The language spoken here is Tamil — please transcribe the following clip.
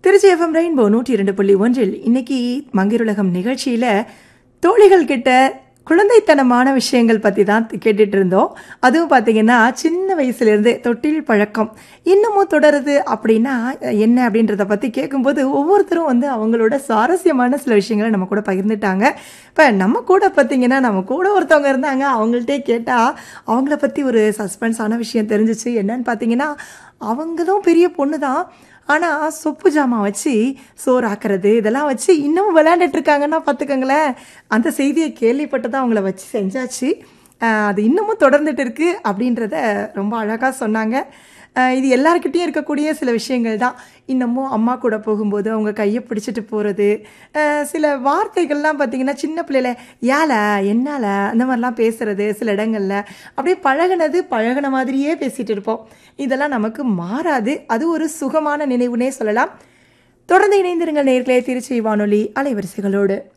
திருச்சி எஃப்எம் ரெயின்போ நூற்றி இரண்டு புள்ளி ஒன்றில் இன்னைக்கு மங்கிருலகம் நிகழ்ச்சியில் தோழிகள் கிட்ட குழந்தைத்தனமான விஷயங்கள் பற்றி தான் கேட்டுட்டு இருந்தோம் அதுவும் பார்த்தீங்கன்னா சின்ன வயசுலேருந்து தொட்டில் பழக்கம் இன்னமும் தொடருது அப்படின்னா என்ன அப்படின்றத பற்றி கேட்கும்போது ஒவ்வொருத்தரும் வந்து அவங்களோட சுவாரஸ்யமான சில விஷயங்களை நம்ம கூட பகிர்ந்துட்டாங்க இப்போ நம்ம கூட பார்த்தீங்கன்னா நம்ம கூட ஒருத்தவங்க இருந்தாங்க அவங்கள்ட்டே கேட்டால் அவங்கள பற்றி ஒரு சஸ்பென்ஸான விஷயம் தெரிஞ்சிச்சு என்னன்னு பார்த்தீங்கன்னா அவங்களும் பெரிய பொண்ணு தான் ஆனால் சொப்பு ஜாமான் வச்சு சோறு ஆக்குறது இதெல்லாம் வச்சு இன்னமும் விளையாண்டுட்டு இருக்காங்கன்னா பார்த்துக்கோங்களேன் அந்த செய்தியை கேள்விப்பட்டு தான் அவங்கள வச்சு செஞ்சாச்சு ஆஹ் அது இன்னமும் தொடர்ந்துட்டு இருக்கு அப்படின்றத ரொம்ப அழகாக சொன்னாங்க ஆஹ் இது எல்லாருக்கிட்டேயும் இருக்கக்கூடிய சில விஷயங்கள் தான் இன்னமும் அம்மா கூட போகும்போது அவங்க கையை பிடிச்சிட்டு போகிறது சில வார்த்தைகள்லாம் பார்த்தீங்கன்னா சின்ன பிள்ளையில ஏல என்னால அந்த மாதிரிலாம் பேசுறது சில இடங்களில் அப்படியே பழகுனது பழகுன மாதிரியே பேசிகிட்டு இருப்போம் இதெல்லாம் நமக்கு மாறாது அது ஒரு சுகமான நினைவுனே சொல்லலாம் தொடர்ந்து இணைந்திருங்கள் நேர்களே திருச்சி வானொலி அலைவரிசைகளோடு